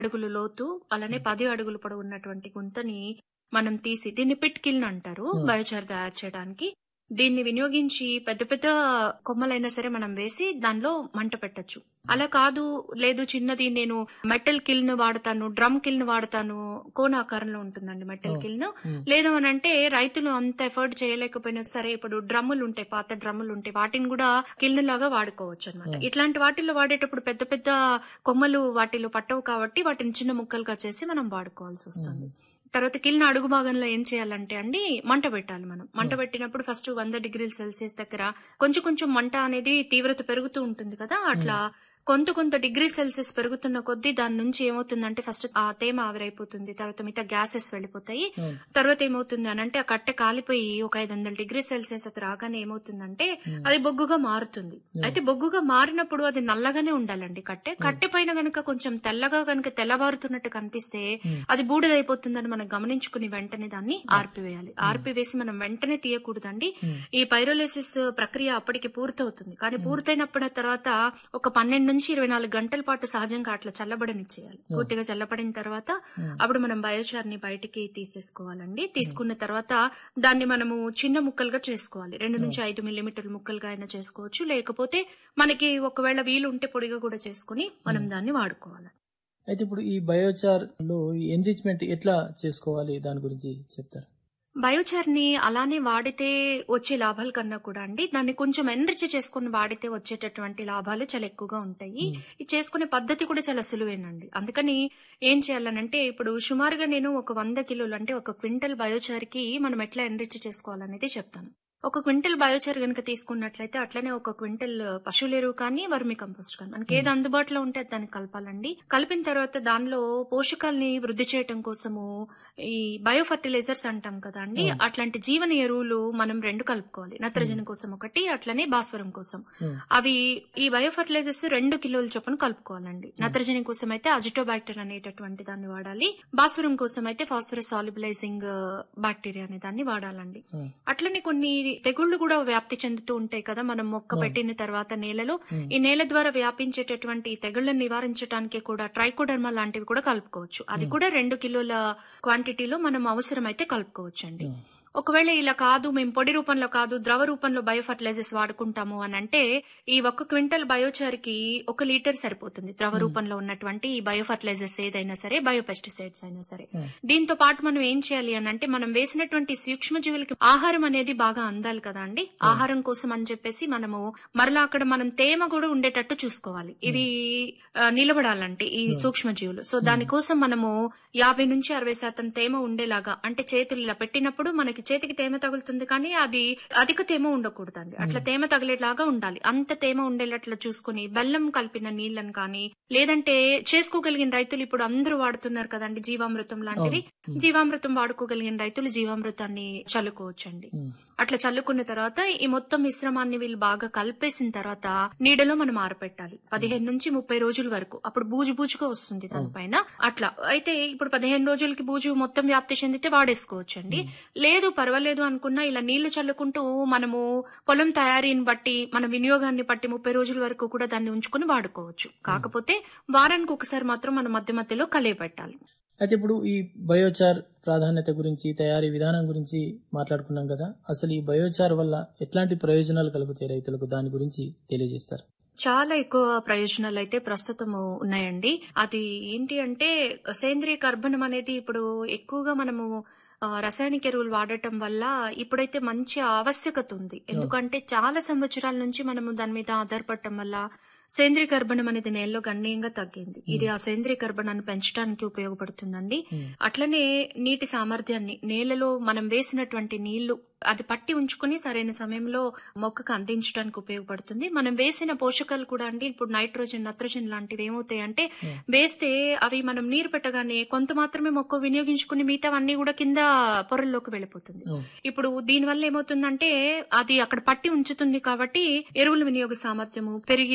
అడుగులు లోతు అలానే పది అడుగులు పొడవు ఉన్నటువంటి గుంతని మనం తీసి దీన్ని పిట్ కిల్న్ అంటారు Hmm. బయోచార్ తయారు చేయడానికి దీన్ని వినియోగించి పెద్ద పెద్ద కొమ్మలైనా సరే మనం వేసి దానిలో మంట పెట్టొచ్చు అలా కాదు లేదు చిన్నది నేను మెటల్ కిల్న్ వాడతాను డ్రమ్ కిల్న్ వాడతాను కోన ఆకారంలో ఉంటుందండి మెటల్ Oh. కిల్న్ Hmm. లేదు అని అంటే రైతులు అంత ఎఫర్ట్ చేయలేకపోయినా సరే ఇప్పుడు డ్రమ్ములు ఉంటాయి పాత డ్రమ్ములు ఉంటాయి వాటిని కూడా కిల్న్ లాగా వాడుకోవచ్చు అనమాట Hmm. ఇట్లాంటి వాటిల్లో వాడేటప్పుడు పెద్ద పెద్ద కొమ్మలు వాటిలో పట్టవు కాబట్టి వాటిని చిన్న ముక్కలుగా చేసి మనం వాడుకోవాల్సి వస్తుంది తర్వాత కిల్న అడుగు భాగంలో ఏం చేయాలంటే అండి మంట పెట్టాలి మనం మంట పెట్టినప్పుడు ఫస్ట్ వంద డిగ్రీల సెల్సియస్ దగ్గర కొంచెం కొంచెం మంట అనేది తీవ్రత పెరుగుతూ ఉంటుంది కదా అట్లా కొంత కొంత డిగ్రీ సెల్సియస్ పెరుగుతున్న కొద్దీ దాని నుంచి ఏమవుతుందంటే ఫస్ట్ ఆ తేమ ఆవిరైపోతుంది తర్వాత మిగతా గ్యాసెస్ వెళ్ళిపోతాయి Hmm. తర్వాత ఏమవుతుంది అని అంటే ఆ కట్టె కాలిపోయి ఒక ఐదు వందల డిగ్రీ సెల్సియస్ అది రాగానే ఏమవుతుందంటే Hmm. అది బొగ్గుగా మారుతుంది Hmm. అయితే బొగ్గుగా మారినప్పుడు అది నల్లగానే ఉండాలండి కట్టె కట్టె పైన గనుక కొంచెం తెల్లగా గనుక తెల్లవారుతున్నట్టు కనిపిస్తే Hmm. అది బూడిదైపోతుందని మనం గమనించుకుని వెంటనే దాన్ని ఆర్పివేయాలి ఆర్పివేసి మనం వెంటనే తీయకూడదండి Hmm. ఈ పైరోలిసిస్ ప్రక్రియ అప్పటికి పూర్తవుతుంది కానీ పూర్తయినప్పుడు తర్వాత ఒక పన్నెండు నుంచి ఇరవై నాలుగు గంటల పాటు సహజంగా అట్లా చల్లబడనిచ్చేయాలి పూర్తిగా చల్లబడిన తర్వాత Hmm. అప్పుడు మనం బయోచార్ ని బయటికి తీసేసుకోవాలండి తీసుకున్న తర్వాత దాన్ని మనము చిన్న ముక్కలుగా చేసుకోవాలి రెండు నుంచి ఐదు మిల్లీమీటర్ల ముక్కలుగా అయినా చేసుకోవచ్చు లేకపోతే మనకి ఒకవేళ వీలు ఉంటే పొడిగా కూడా చేసుకుని మనం దాన్ని వాడుకోవాలి అయితే ఇప్పుడు ఈ బయోచార్ లో ఎన్రిచ్మెంట్ ఎట్లా చేసుకోవాలి దాని గురించి చెప్తారు బయోచార్ ని అలానే వాడితే వచ్చే లాభాల కన్నా కూడా అండి దాన్ని కొంచెం ఎన్రిచ్ చేసుకుని వాడితే వచ్చేటటువంటి లాభాలు చాలా ఎక్కువగా ఉంటాయి Hmm. ఇది చేసుకునే పద్ధతి కూడా చాలా సులువేనండి అందుకని ఏం చేయాలనంటే ఇప్పుడు సుమారుగా నేను ఒక వంద కిలోలు అంటే ఒక క్వింటల్ బయోచార్ కి మనం ఎట్లా ఎన్రిచ్ చేసుకోవాలనేది చెప్తాను ఒక క్వింటల్ బయోచార్ కనుక తీసుకున్నట్లయితే అట్లనే ఒక క్వింటల్ పశువుల ఎరువు కానీ వర్మి కంపోస్ట్ కానీ మనకి ఏది అందుబాటులో ఉంటే అది దాన్ని కలపాలండి కలిపిన తర్వాత దానిలో పోషకాలని వృద్ధి చేయటం కోసము ఈ బయో ఫర్టిలైజర్స్ అంటాం కదా అండి Hmm. అట్లాంటి జీవన ఎరువులు మనం రెండు కలుపుకోవాలి నత్రజని కోసం ఒకటి అట్లనే భాస్వరం కోసం Hmm. అవి ఈ బయో ఫర్టిలైజర్స్ రెండు కిలోల చొప్పున కలుపుకోవాలండి నత్రజని కోసం అయితే అజిటోబాక్టర్ అనేటటువంటి దాన్ని వాడాలి భాస్వరం కోసం అయితే ఫాస్ఫరస్ సాల్యుబలైజింగ్ బాక్టీరియా అనే దాన్ని వాడాలండి Hmm. అట్లనే కొన్ని తెగుళ్లు కూడా వ్యాప్తి చెందుతూ ఉంటాయి కదా మనం మొక్క Hmm. పెట్టిన తర్వాత నేలలో Hmm. ఈ నేల ద్వారా వ్యాపించేటటువంటి ఈ తెగుళ్లను నివారించడానికి కూడా ట్రైకోడర్మా లాంటివి కూడా కలుపుకోవచ్చు అది కూడా రెండు కిలోల క్వాంటిటీలో మనం అవసరమైతే కలుపుకోవచ్చు అండి Hmm. ఒకవేళ ఇలా కాదు మేము పొడి రూపంలో కాదు ద్రవ రూపంలో బయో ఫర్టిలైజర్స్ వాడుకుంటాము అని అంటే ఈ ఒక్క క్వింటల్ బయోచార్ కి ఒక లీటర్ సరిపోతుంది ద్రవ రూపంలో ఉన్నటువంటి ఈ బయో ఫర్టిలైజర్స్ ఏదైనా సరే బయో పెస్టిసైడ్స్ అయినా సరే Hmm. దీంతో పాటు మనం ఏం చేయాలి అని అంటే మనం వేసినటువంటి సూక్ష్మజీవులకి ఆహారం అనేది బాగా అందాలి కదా అండి ఆహారం కోసం అని చెప్పేసి మనము మరలా అక్కడ మనం తేమ కూడా ఉండేటట్టు చూసుకోవాలి ఇవి ఆ, నిలబడాలంటే ఈ సూక్ష్మజీవులు సో దానికోసం మనము యాభై నుంచి అరవై శాతం తేమ ఉండేలాగా అంటే చేతులు ఇలా పెట్టినప్పుడు మనకి చేతికి తేమ తగులుతుంది కానీ అది అధిక తేమ ఉండకూడదండి అట్లా తేమ తగిలేలాగా ఉండాలి అంత తేమ ఉండేటట్లు చూసుకుని బెల్లం కలిపిన నీళ్లను కానీ లేదంటే చేసుకోగలిగిన రైతులు ఇప్పుడు అందరూ వాడుతున్నారు కదండి జీవామృతం లాంటివి అవును. జీవామృతం వాడుకోగలిగిన రైతులు జీవామృతాన్ని చల్లుకోవచ్చండి Hmm. అట్లా చల్లుకున్న తర్వాత ఈ మొత్తం మిశ్రమాన్ని వీళ్ళు బాగా కలిపేసిన తర్వాత నీడలో మనం ఆరపెట్టాలి పదిహేను నుంచి ముప్పై రోజుల వరకు అప్పుడు బూజు బూజుగా వస్తుంది దానిపైన అట్లా అయితే ఇప్పుడు పదిహేను రోజులకి బూజు మొత్తం వ్యాప్తి చెందితే వాడేసుకోవచ్చండి లేదు పర్వాలేదు అనుకున్నా ఇలా నీళ్లు చల్లుకుంటూ మనము పొలం తయారీని బట్టి మన వినియోగాన్ని బట్టి ముప్పై రోజుల వరకు కూడా దాన్ని ఉంచుకుని వాడుకోవచ్చు కాకపోతే వారానికి ఒకసారి మాత్రం మనం మధ్య మధ్యలో కలియబెట్టాలి అయితే ఇప్పుడు ఈ బయోచార్ ప్రాధాన్యత గురించి తయారీ విధానం గురించి మాట్లాడుకున్నాం కదా అసలు ఈ బయోచార్ వల్ల ఎట్లాంటి ప్రయోజనాలు కలుగుతాయి రైతులకు దాని గురించి తెలియజేస్తారు చాలా ఎక్కువ ప్రయోజనాలు అయితే ప్రస్తుతం ఉన్నాయండి అది ఏంటి అంటే సేంద్రియ కర్బనం అనేది ఇప్పుడు ఎక్కువగా మనము ఆ, రసాయనిక ఎరువులు వాడటం వల్ల ఇప్పుడైతే మంచి ఆవశ్యకత ఉంది ఎందుకంటే చాలా సంవత్సరాల నుంచి మనము దాని మీద ఆధారపడటం వల్ల సేంద్రియ కర్బనం అనేది నేలలో గణనీయంగా తగ్గింది ఇది ఆ సేంద్రియ కర్బనాన్ని పెంచడానికి ఉపయోగపడుతుందండి Hmm. అట్లనే నీటి సామర్థ్యాన్ని నేలలో మనం వేసినటువంటి నీళ్లు అది పట్టి ఉంచుకుని సరైన సమయంలో మొక్కకు అందించడానికి ఉపయోగపడుతుంది మనం వేసిన పోషకాలు కూడా అండి ఇప్పుడు నైట్రోజన్ నత్రజన్ లాంటివి ఏమవుతాయి అంటే వేస్తే అవి మనం నీరు పెట్టగానే కొంత మాత్రమే మొక్క వినియోగించుకుని మిగతావన్నీ కూడా కింద పొరల్లోకి వెళ్ళిపోతుంది అవును. ఇప్పుడు దీని వల్ల ఏమవుతుందంటే అది అక్కడ పట్టి ఉంచుతుంది కాబట్టి ఎరువుల వినియోగ సామర్థ్యము పెరిగేసి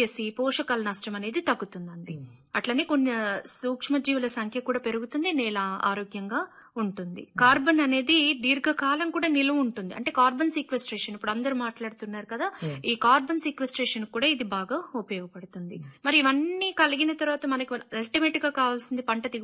పోషకాల నష్టం అనేది తగ్గుతుందండి అట్లనే కొన్ని సూక్ష్మజీవుల సంఖ్య కూడా పెరుగుతుంది నేల ఆరోగ్యంగా ఉంటుంది కార్బన్ అనేది దీర్ఘకాలం కూడా నిలువ ఉంటుంది అంటే కార్బన్ సీక్వెస్ట్రేషన్ ఇప్పుడు అందరూ మాట్లాడుతున్నారు కదా ఈ కార్బన్ సీక్వెస్ట్రేషన్ కూడా ఇది బాగా ఉపయోగపడుతుంది మరి ఇవన్నీ కలిగిన తర్వాత మనకి అల్టిమేట్ గా కావాల్సింది పంట దిగు